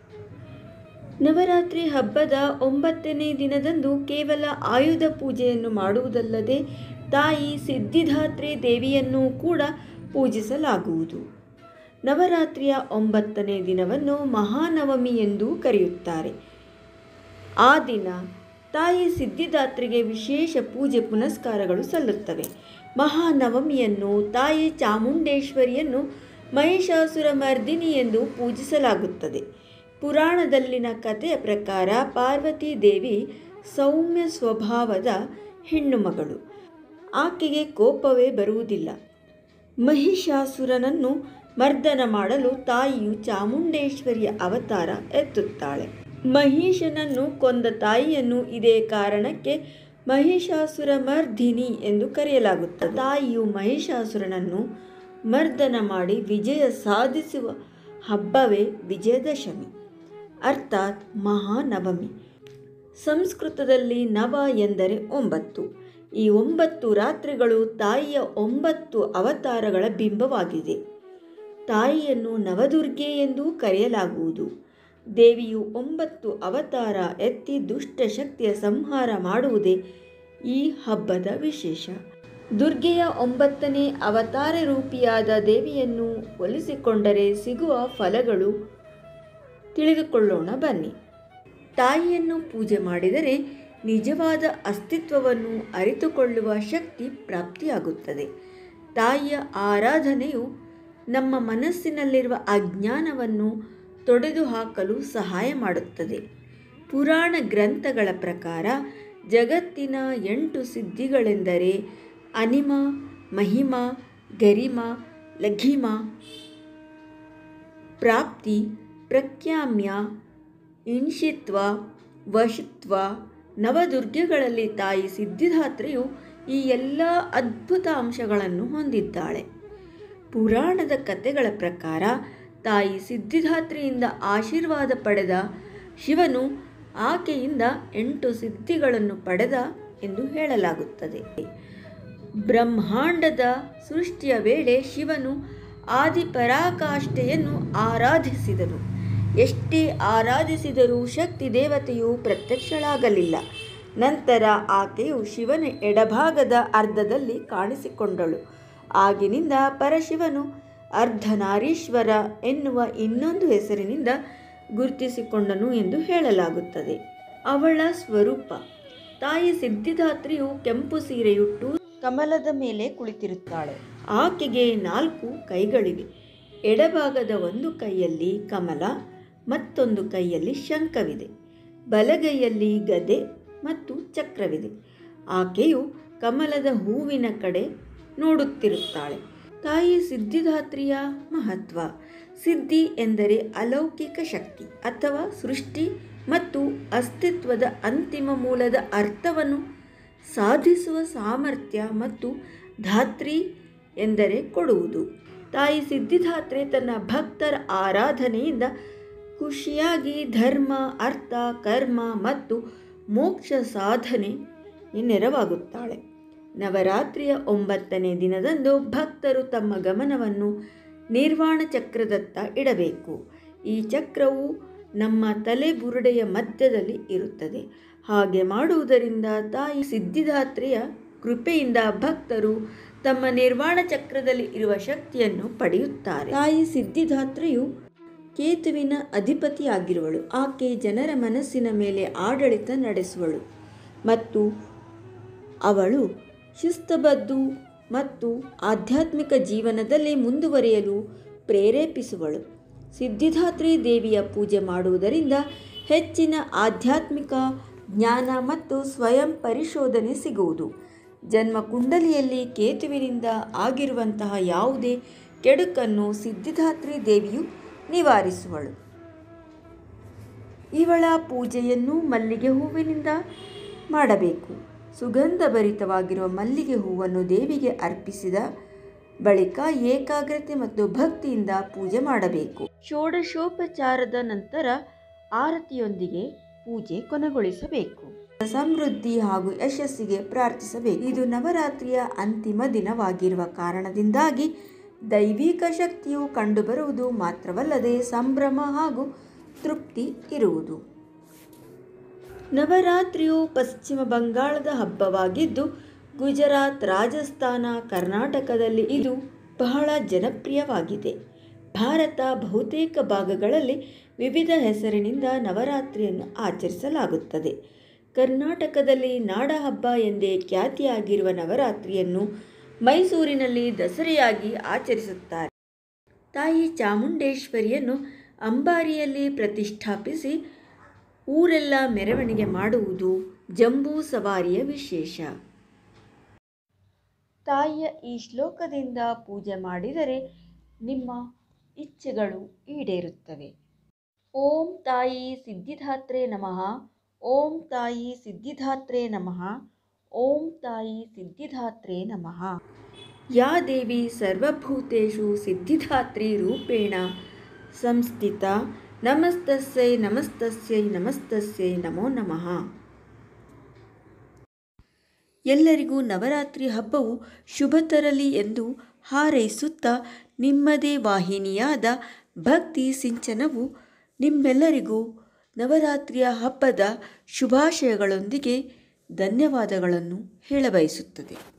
ನವರಾತ್ರಿ ಹಬ್ಬದ ಒಂಬತ್ತನೇ ದಿನದಂದು ಕೇವಲ ಆಯುಧ ಪೂಜೆಯನ್ನು ಮಾಡುವುದಲ್ಲದೆ ತಾಯಿ ಸಿದ್ಧಿದಾತ್ರಿ ದೇವಿಯನ್ನು ಕೂಡ ಪೂಜಿಸಲಾಗುವುದು ನವರಾತ್ರಿಯ ಒಂಬತ್ತನೇ ದಿನವನ್ನು ಮಹಾನವಮಿ ಎಂದು ಕರೆಯುತ್ತಾರೆ ಆ ದಿನ ತಾಯಿ ಸಿದ್ಧಿದಾತ್ರಿಗೆ ವಿಶೇಷ ಪೂಜೆ ಪುನಸ್ಕಾರಗಳು ಸಲ್ಲುತ್ತವೆ ಮಹಾನವಮಿಯನ್ನು ತಾಯಿ ಚಾಮುಂಡೇಶ್ವರಿಯನ್ನು ಮಹಿಷಾಸುರ ಮರ್ದಿನಿ ಎಂದು ಪೂಜಿಸಲಾಗುತ್ತದೆ ಪುರಾಣದಲ್ಲಿನ ಕಥೆಯ ಪ್ರಕಾರ ಪಾರ್ವತಿ ದೇವಿ ಸೌಮ್ಯ ಸ್ವಭಾವದ ಹೆಣ್ಣು ಮಗಳು ಆಕೆಗೆ ಕೋಪವೇ ಬರುವುದಿಲ್ಲ ಮಹಿಷಾಸುರನನ್ನು ಮರ್ದನ ಮಾಡಲು ತಾಯಿಯು ಚಾಮುಂಡೇಶ್ವರಿಯ ಅವತಾರ ಎತ್ತುತ್ತಾಳೆ ಮಹಿಷನನ್ನು ಕೊಂದ ತಾಯಿಯನ್ನು ಇದೇ ಕಾರಣಕ್ಕೆ ಮಹಿಷಾಸುರ ಮರ್ದಿನಿ ಎಂದು ಕರೆಯಲಾಗುತ್ತದೆ ತಾಯಿಯು ಮಹಿಷಾಸುರನನ್ನು ಮರ್ದನ ಮಾಡಿ ವಿಜಯ ಸಾಧಿಸುವ ಹಬ್ಬವೇ ವಿಜಯದಶಮಿ ಅರ್ಥಾತ್ ಮಹಾನವಮಿ ಸಂಸ್ಕೃತದಲ್ಲಿ ನವ ಎಂದರೆ ಒಂಬತ್ತು ಈ ಒಂಬತ್ತು ರಾತ್ರಿಗಳು ತಾಯಿಯ ಒಂಬತ್ತು ಅವತಾರಗಳ ಬಿಂಬವಾಗಿದೆ ತಾಯಿಯನ್ನು ನವದುರ್ಗೆ ಎಂದು ಕರೆಯಲಾಗುವುದು ದೇವಿಯು ಒಂಬತ್ತು ಅವತಾರ ಎತ್ತಿ ದುಷ್ಟ ಶಕ್ತಿಯ ಸಂಹಾರ ಮಾಡುವುದೇ ಈ ಹಬ್ಬದ ವಿಶೇಷ ದುರ್ಗೆಯ ಒಂಬತ್ತನೇ ಅವತಾರ ರೂಪಿಯಾದ ದೇವಿಯನ್ನು ಒಲಿಸಿಕೊಂಡರೆ ಸಿಗುವ ಫಲಗಳು ತಿಳಿದುಕೊಳ್ಳೋಣ ಬನ್ನಿ ತಾಯಿಯನ್ನು ಪೂಜೆ ಮಾಡಿದರೆ ನಿಜವಾದ ಅಸ್ತಿತ್ವವನ್ನು ಅರಿತುಕೊಳ್ಳುವ ಶಕ್ತಿ ಪ್ರಾಪ್ತಿಯಾಗುತ್ತದೆ ತಾಯಿಯ ಆರಾಧನೆಯು ನಮ್ಮ ಮನಸ್ಸಿನಲ್ಲಿರುವ ಅಜ್ಞಾನವನ್ನು ತೊಡೆದು ಹಾಕಲು ಸಹಾಯ ಮಾಡುತ್ತದೆ ಪುರಾಣ ಗ್ರಂಥಗಳ ಪ್ರಕಾರ ಜಗತ್ತಿನ ಎಂಟು ಸಿದ್ಧಿಗಳೆಂದರೆ ಅನಿಮ ಮಹಿಮ ಗರಿಮ ಲಘಿಮ ಪ್ರಾಪ್ತಿ ಪ್ರಖ್ಯಾಮ್ಯ ಇನ್ಷಿತ್ವ ವಶಿತ್ವ ನವದುರ್ಗೆಗಳಲ್ಲಿ ತಾಯಿ ಸಿದ್ಧಿದಾತ್ರೆಯು ಈ ಎಲ್ಲ ಅದ್ಭುತ ಅಂಶಗಳನ್ನು ಹೊಂದಿದ್ದಾಳೆ ಪುರಾಣದ ಕಥೆಗಳ ಪ್ರಕಾರ ತಾಯಿ ಸಿದ್ಧಿದಾತ್ರಿಯಿಂದ ಆಶೀರ್ವಾದ ಪಡೆದ ಶಿವನು ಆಕೆಯಿಂದ ಎಂಟು ಸಿದ್ಧಿಗಳನ್ನು ಪಡೆದ ಎಂದು ಹೇಳಲಾಗುತ್ತದೆ ಬ್ರಹ್ಮಾಂಡದ ಸೃಷ್ಟಿಯ ವೇಳೆ ಶಿವನು ಆದಿಪರಾಕಾಷ್ಠೆಯನ್ನು ಆರಾಧಿಸಿದನು ಎಷ್ಟೇ ಆರಾಧಿಸಿದರೂ ಶಕ್ತಿ ದೇವತೆಯು ಪ್ರತ್ಯಕ್ಷಳಾಗಲಿಲ್ಲ ನಂತರ ಆಕೆಯು ಶಿವನ ಎಡಭಾಗದ ಅರ್ಧದಲ್ಲಿ ಕಾಣಿಸಿಕೊಂಡಳು ಆಗಿನಿಂದ ಪರಶಿವನು ಅರ್ಧನಾರೀಶ್ವರ ಎನ್ನುವ ಇನ್ನೊಂದು ಹೆಸರಿನಿಂದ ಗುರುತಿಸಿಕೊಂಡನು ಎಂದು ಹೇಳಲಾಗುತ್ತದೆ ಅವಳ ಸ್ವರೂಪ ತಾಯಿ ಸಿದ್ಧಿದಾತ್ರಿಯು ಕೆಂಪು ಸೀರೆಯುಟ್ಟು ಕಮಲದ ಮೇಲೆ ಕುಳಿತಿರುತ್ತಾಳೆ ಆಕೆಗೆ ನಾಲ್ಕು ಕೈಗಳಿವೆ ಎಡಭಾಗದ ಒಂದು ಕೈಯಲ್ಲಿ ಕಮಲ ಮತ್ತೊಂದು ಕೈಯಲ್ಲಿ ಶಂಖವಿದೆ ಬಲಗೈಯಲ್ಲಿ ಗದೆ ಮತ್ತು ಚಕ್ರವಿದೆ ಆಕೆಯು ಕಮಲದ ಹೂವಿನ ಕಡೆ ನೋಡುತ್ತಿರುತ್ತಾಳೆ ತಾಯಿ ಸಿದ್ಧಿದಾತ್ರಿಯ ಮಹತ್ವ ಸಿದ್ಧಿ ಎಂದರೆ ಅಲೌಕಿಕ ಶಕ್ತಿ ಅಥವಾ ಸೃಷ್ಟಿ ಮತ್ತು ಅಸ್ತಿತ್ವದ ಅಂತಿಮ ಮೂಲದ ಅರ್ಥವನ್ನು ಸಾಧಿಸುವ ಸಾಮರ್ಥ್ಯ ಮತ್ತು ಧಾತ್ರಿ ಎಂದರೆ ಕೊಡುವುದು ತಾಯಿ ಸಿದ್ಧಿದಾತ್ರೆ ತನ್ನ ಭಕ್ತರ ಆರಾಧನೆಯಿಂದ ಖುಷಿಯಾಗಿ ಧರ್ಮ ಅರ್ಥ ಕರ್ಮ ಮತ್ತು ಮೋಕ್ಷ ಸಾಧನೆ ನೆರವಾಗುತ್ತಾಳೆ ನವರಾತ್ರಿಯ ಒಂಬತ್ತನೇ ದಿನದಂದು ಭಕ್ತರು ತಮ್ಮ ಗಮನವನ್ನು ನಿರ್ವಾಣ ಚಕ್ರದತ್ತ ಇಡಬೇಕು ಈ ಚಕ್ರವು ನಮ್ಮ ತಲೆ ಬುರುಡೆಯ ಮಧ್ಯದಲ್ಲಿ ಇರುತ್ತದೆ ಹಾಗೆ ಮಾಡುವುದರಿಂದ ತಾಯಿ ಸಿದ್ಧಿದಾತ್ರೆಯ ಕೃಪೆಯಿಂದ ಭಕ್ತರು ತಮ್ಮ ನಿರ್ವಾಣ ಚಕ್ರದಲ್ಲಿ ಇರುವ ಶಕ್ತಿಯನ್ನು ಪಡೆಯುತ್ತಾರೆ ತಾಯಿ ಸಿದ್ಧಿದಾತ್ರೆಯು ಕೇತುವಿನ ಅಧಿಪತಿಯಾಗಿರುವಳು ಆಕೆ ಜನರ ಮನಸ್ಸಿನ ಮೇಲೆ ಆಡಳಿತ ನಡೆಸುವಳು ಮತ್ತು ಅವಳು ಶಿಸ್ತಬದ್ದು ಮತ್ತು ಆಧ್ಯಾತ್ಮಿಕ ಜೀವನದಲ್ಲಿ ಮುಂದುವರಿಯಲು ಪ್ರೇರೇಪಿಸುವಳು ಸಿದ್ಧಿದಾತ್ರಿ ದೇವಿಯ ಪೂಜೆ ಮಾಡುವುದರಿಂದ ಹೆಚ್ಚಿನ ಆಧ್ಯಾತ್ಮಿಕ ಜ್ಞಾನ ಮತ್ತು ಸ್ವಯಂ ಪರಿಶೋಧನೆ ಸಿಗುವುದು ಜನ್ಮ ಕುಂಡಲಿಯಲ್ಲಿ ಕೇತುವಿನಿಂದ ಆಗಿರುವಂತಹ ಯಾವುದೇ ಕೆಡುಕನ್ನು ಸಿದ್ಧಿದಾತ್ರಿ ದೇವಿಯು ನಿವಾರಿಸುವಳು ಇವಳ ಪೂಜೆಯನ್ನು ಮಲ್ಲಿಗೆ ಹೂವಿನಿಂದ ಮಾಡಬೇಕು ಸುಗಂಧಭರಿತವಾಗಿರುವ ಮಲ್ಲಿಗೆ ಹೂವನ್ನು ದೇವಿಗೆ ಅರ್ಪಿಸಿದ ಬಳಿಕ ಏಕಾಗ್ರತೆ ಮತ್ತು ಭಕ್ತಿಯಿಂದ ಪೂಜೆ ಮಾಡಬೇಕು ಷೋಡಶೋಪಚಾರದ ನಂತರ ಆರತಿಯೊಂದಿಗೆ ಪೂಜೆ ಕೊನೆಗೊಳಿಸಬೇಕು ಸಮೃದ್ಧಿ ಹಾಗೂ ಯಶಸ್ಸಿಗೆ ಪ್ರಾರ್ಥಿಸಬೇಕು ಇದು ನವರಾತ್ರಿಯ ಅಂತಿಮ ದಿನವಾಗಿರುವ ಕಾರಣದಿಂದಾಗಿ ದೈವಿಕ ಶಕ್ತಿಯು ಕಂಡುಬರುವುದು ಮಾತ್ರವಲ್ಲದೆ ಸಂಭ್ರಮ ಹಾಗೂ ತೃಪ್ತಿ ಇರುವುದು ನವರಾತ್ರಿಯು ಪಶ್ಚಿಮ ಬಂಗಾಳದ ಹಬ್ಬವಾಗಿದ್ದು ಗುಜರಾತ್ ರಾಜಸ್ಥಾನ ಕರ್ನಾಟಕದಲ್ಲಿ ಇದು ಬಹಳ ಜನಪ್ರಿಯವಾಗಿದೆ ಭಾರತ ಬಹುತೇಕ ಭಾಗಗಳಲ್ಲಿ ವಿವಿಧ ಹೆಸರಿನಿಂದ ನವರಾತ್ರಿಯನ್ನು ಆಚರಿಸಲಾಗುತ್ತದೆ ಕರ್ನಾಟಕದಲ್ಲಿ ನಾಡಹಬ್ಬ ಎಂದೇ ಖ್ಯಾತಿಯಾಗಿರುವ ನವರಾತ್ರಿಯನ್ನು ಮೈಸೂರಿನಲ್ಲಿ ದಸರೆಯಾಗಿ ಆಚರಿಸುತ್ತಾರೆ ತಾಯಿ ಚಾಮುಂಡೇಶ್ವರಿಯನ್ನು ಅಂಬಾರಿಯಲ್ಲಿ ಪ್ರತಿಷ್ಠಾಪಿಸಿ ಊರೆಲ್ಲ ಮೆರವಣಿಗೆ ಮಾಡುವುದು ಜಂಬೂ ಸವಾರಿಯ ವಿಶೇಷ ತಾಯಿಯ ಈ ಶ್ಲೋಕದಿಂದ ಪೂಜೆ ಮಾಡಿದರೆ ನಿಮ್ಮ ಇಚ್ಛೆಗಳು ಈಡೇರುತ್ತವೆ ಓಂ ತಾಯಿ ಸಿದ್ಧಿದಾತ್ರೆ ನಮಃ ಓಂ ತಾಯಿ ಸಿದ್ಧಿದಾತ್ರೆ ನಮಃ ಓಂ ತಾಯಿ ಸಿದ್ಧಿದಾತ್ರೆ ನಮಃ ಯಾ ದೇವಿ ಸರ್ವಭೂತೇಷು ಸಿದ್ಧಿದಾತ್ರಿ ರೂಪೇಣ ಸಂಸ್ಥಿತ ನಮಸ್ತಸ್ಯೈ ನಮಸ್ತಸ್ಯೈ ನಮಸ್ತಸ್ಯೈ ನಮೋ ನಮಃ ಎಲ್ಲರಿಗೂ ನವರಾತ್ರಿ ಹಬ್ಬವು ಶುಭ ತರಲಿ ಎಂದು ಹಾರೈಸುತ್ತಾ ನಿಮ್ಮದೇ ವಾಹಿನಿಯಾದ ಭಕ್ತಿ ಸಿಂಚನವು ನಿಮ್ಮೆಲ್ಲರಿಗೂ ನವರಾತ್ರಿಯ ಹಬ್ಬದ ಶುಭಾಶಯಗಳೊಂದಿಗೆ ಧನ್ಯವಾದಗಳನ್ನು ಹೇಳಬಯಸುತ್ತದೆ